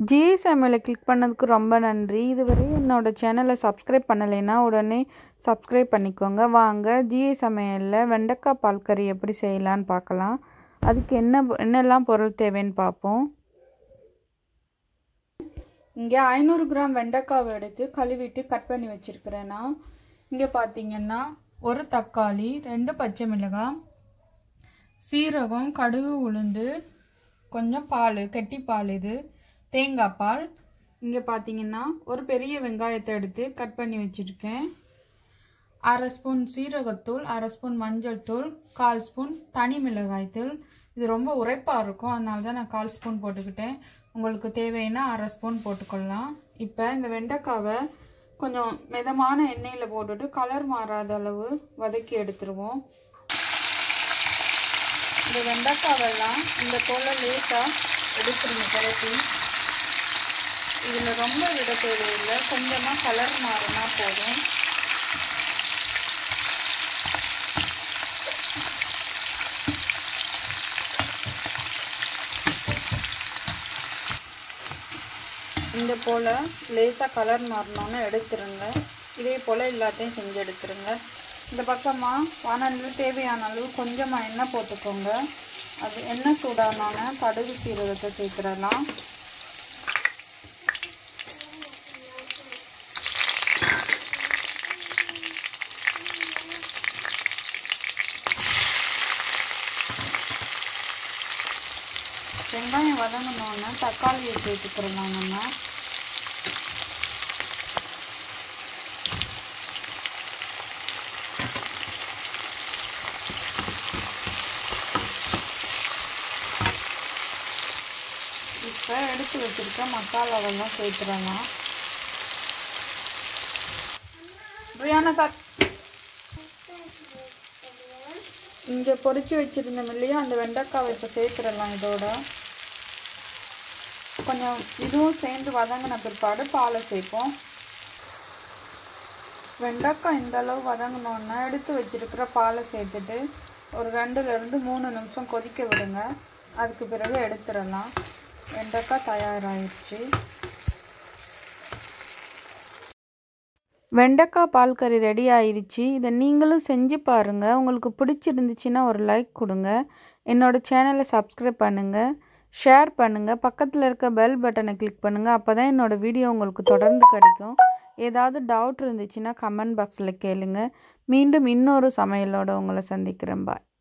GI சமையலை click பண்ணதுக்கு ரொம்ப நன்றி இதுவரை என்னோட சேனலை சப்ஸ்கிரைப் பண்ணலைன்னா உடனே சப்ஸ்கிரைப் பண்ணிக்கோங்க வாங்க ஜிஐ சமையலில் வெண்டைக்காய் பால் கறி எப்படி செய்யலான்னு பார்க்கலாம் அதுக்கு என்ன என்னெல்லாம் பொருள் தேவைன்னு பார்ப்போம் இங்கே ஐநூறு கிராம் வெண்டைக்காவை எடுத்து கழுவிட்டு கட் பண்ணி வச்சுருக்கிறேன்னா இங்கே பார்த்தீங்கன்னா ஒரு தக்காளி ரெண்டு பச்சை மிளகாய் சீரகம் கடுகு உளுந்து கொஞ்சம் பால் கெட்டி பால் இது தேங்காய் பால் இங்கே பார்த்தீங்கன்னா ஒரு பெரிய வெங்காயத்தை எடுத்து கட் பண்ணி வச்சுருக்கேன் அரை ஸ்பூன் சீரகத்தூள் அரை ஸ்பூன் மஞ்சள் தூள் கால் ஸ்பூன் தனி மிளகாய் தூள் இது ரொம்ப உரைப்பாக இருக்கும் அதனால தான் நான் கால் ஸ்பூன் போட்டுக்கிட்டேன் உங்களுக்கு தேவைன்னா அரை ஸ்பூன் போட்டுக்கொள்ளலாம் இப்போ இந்த வெண்டைக்காவை கொஞ்சம் மிதமான எண்ணெயில் போட்டுட்டு கலர் மாறாத அளவு வதக்கி எடுத்துருவோம் இந்த வெண்டைக்காவெல்லாம் இந்த போல் லேட்டாக எடுத்துருங்க கிளப்பி இதில் ரொம்ப விட தேவையில்லை கொஞ்சமாக கலர் மாறினா போதும் இந்த போல் லேசாக கலர் மாறினோன்னு எடுத்துருங்க இதே போல் எல்லாத்தையும் செஞ்சு எடுத்துருங்க இந்த பக்கமாக வானலில் தேவையான அளவு கொஞ்சமாக எண்ணெய் போட்டுக்கோங்க அது எண்ணெய் சூடானோன்னே கடுகு சீரகத்தை சேர்த்துடலாம் வெங்காயம் வதங்கினோன்னே தக்காளியை சேர்த்துக்கிறலாம் நம்ம இப்போ எடுத்து வச்சுருக்க மசாலாவெல்லாம் சேர்த்துடலாம் பிரியாணா சார் இங்கே பொரிச்சு வச்சுருந்தோம் இல்லையா அந்த வெண்டைக்காவை இப்போ சேர்த்துடலாம் இதோட கொஞ்சம் இதுவும் சேர்ந்து வதங்கின பிற்பாடு பாலை சேர்ப்போம் வெண்டைக்காய் இந்த அளவு வதங்கினோன்னா எடுத்து வச்சிருக்கிற பாலை சேர்த்துட்டு ஒரு ரெண்டுலேருந்து மூணு நிமிஷம் கொதிக்க விடுங்க அதுக்கு பிறகு எடுத்துடலாம் வெண்டைக்காய் தயாராகிடுச்சு வெண்டைக்காய் பால் கறி ரெடி ஆயிடுச்சு இதை நீங்களும் செஞ்சு பாருங்கள் உங்களுக்கு பிடிச்சிருந்துச்சின்னா ஒரு லைக் கொடுங்க என்னோடய சேனலை சப்ஸ்கிரைப் பண்ணுங்கள் ஷேர் பண்ணுங்கள் பக்கத்தில் இருக்க பெல் பட்டனை கிளிக் பண்ணுங்கள் அப்போ தான் என்னோடய வீடியோ உங்களுக்கு தொடர்ந்து கிடைக்கும் ஏதாவது டவுட் இருந்துச்சுன்னா கமெண்ட் பாக்ஸில் கேளுங்க மீண்டும் இன்னொரு சமையலோடு உங்களை சந்திக்கிறேன் பாய்